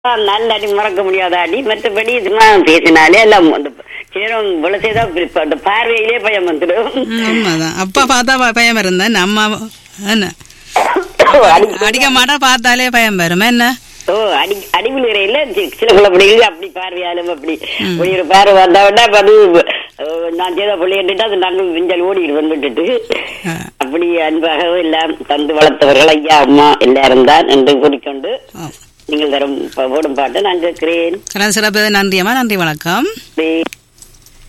நல்ல அடி மறக்க முடியாத அடி மற்றபடி சும்மா பேசினாலே எல்லாம் அந்த சேரும் இவ்வளவு செய்தா இப்ப அந்த பார்வையிலே பயம் வந்துடும் ம், உண்மைதான் அப்பா பார்த்தா ப- பயம் இருந்தேன் அம்மா என்ன அடி- அடிக்க மாட்டா பார்த்தாலே பயம் வரும் என்ன ஓ அடி அடிவிழுறையில சில பிள்ளைகளுக்கு அப்படி பார்வையாலும் அப்படி இப்படி ஒரு பார்வை வந்தா விட்டா அப்ப அது அஹ், நான் செய்த பிள்ளைகிட்ட அது நாங்கள் விஞ்சல் ஓடிடுவோம் விட்டுட்டு ஆ. அப்படி அன்பாக எல்லாம் தந்து வளர்த்தவர்கள் ஐயா அம்மா எல்லாரும் தான் என்று கூறிக்கொண்டு ஆ. நீங்கள் தரும் ப- போடும் பாட்டை நான் கேட்கிறேன் கடன் சிறப்பு நன்றியம்மா நன்றி வணக்கம் சரி.